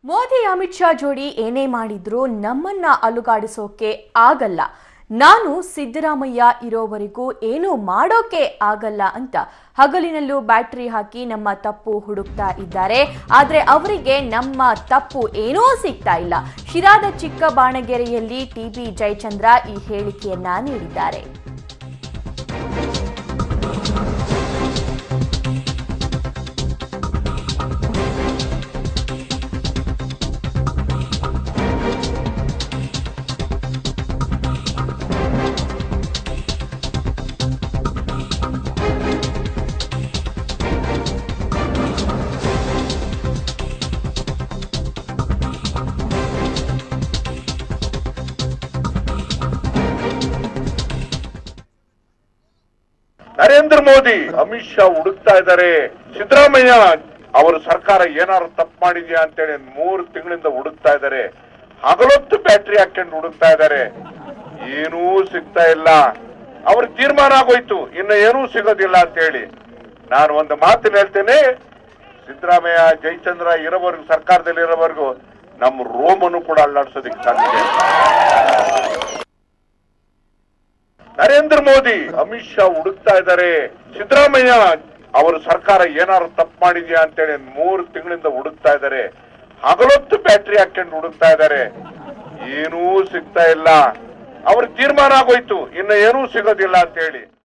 ಮೋದಿ ಅಮಿತ್ ಶಾ ಜೋಡಿ ಏನೇ ಮಾಡಿದ್ರೂ ನಮ್ಮನ್ನ ಅಲುಗಾಡಿಸೋಕೆ ಆಗಲ್ಲ ನಾನು ಸಿದ್ದರಾಮಯ್ಯ ಇರೋವರೆಗೂ ಏನೂ ಮಾಡೋಕೆ ಆಗಲ್ಲ ಅಂತ ಹಗಲಿನಲ್ಲೂ ಬ್ಯಾಟ್ರಿ ಹಾಕಿ ನಮ್ಮ ತಪ್ಪು ಹುಡುಕ್ತಾ ಇದ್ದಾರೆ ಆದ್ರೆ ಅವರಿಗೆ ನಮ್ಮ ತಪ್ಪು ಏನೂ ಸಿಗ್ತಾ ಇಲ್ಲ ಶಿರಾದ ಚಿಕ್ಕ ಬಾಣಗೆರೆಯಲ್ಲಿ ಟಿಬಿ ಜಯಚಂದ್ರ ಈ ಹೇಳಿಕೆಯನ್ನ ನೀಡಿದ್ದಾರೆ ನರೇಂದ್ರ ಮೋದಿ ಅಮಿತ್ ಶಾ ಹುಡುಕ್ತಾ ಇದ್ದಾರೆ ಸಿದ್ದರಾಮಯ್ಯ ಅವರ ಸರ್ಕಾರ ಏನಾದ್ರು ತಪ್ಪು ಮಾಡಿದ್ಯಾ ಅಂತೇಳಿ ಮೂರು ತಿಂಗಳಿಂದ ಹುಡುಕ್ತಾ ಇದ್ದಾರೆ ಹಗಲೊತ್ತು ಬ್ಯಾಟ್ರಿ ಹಾಕೊಂಡು ಹುಡುಕ್ತಾ ಇದ್ದಾರೆ ಏನೂ ಸಿಗ್ತಾ ಇಲ್ಲ ಅವ್ರ ತೀರ್ಮಾನ ಆಗೋಯ್ತು ಇನ್ನು ಏನೂ ಸಿಗೋದಿಲ್ಲ ಅಂತ ಹೇಳಿ ನಾನು ಒಂದು ಮಾತಿನ ಹೇಳ್ತೇನೆ ಸಿದ್ದರಾಮಯ್ಯ ಜಯಚಂದ್ರ ಇರೋವರೆಗೂ ಸರ್ಕಾರದಲ್ಲಿ ಇರೋವರೆಗೂ ನಮ್ಮ ರೋಮನ್ನು ಕೂಡ ಅಲ್ಲಾಡ್ಸೋದಕ್ಕೆ ಸಾಧ್ಯ ಇಲ್ಲ. ನರೇಂದ್ರ ಮೋದಿ ಅಮಿತ್ ಶಾ ಹುಡುಕ್ತಾ ಇದ್ದಾರೆ ಸಿದ್ದರಾಮಯ್ಯ ಅವರ ಸರ್ಕಾರ ಏನಾದ್ರು ತಪ್ಪು ಮಾಡಿದ್ಯಾ ಅಂತೇಳಿ ಮೂರು ತಿಂಗಳಿಂದ ಹುಡುಕ್ತಾ ಇದ್ದಾರೆ ಹಗಲೊತ್ತು ಬ್ಯಾಟ್ರಿ ಹಾಕೊಂಡು ಹುಡುಕ್ತಾ ಇದ್ದಾರೆ ಏನೂ ಸಿಗ್ತಾ ಇಲ್ಲ ಅವ್ರ ತೀರ್ಮಾನ ಆಗೋಯ್ತು ಇನ್ನು ಏನೂ ಸಿಗೋದಿಲ್ಲ ಅಂತ ಹೇಳಿ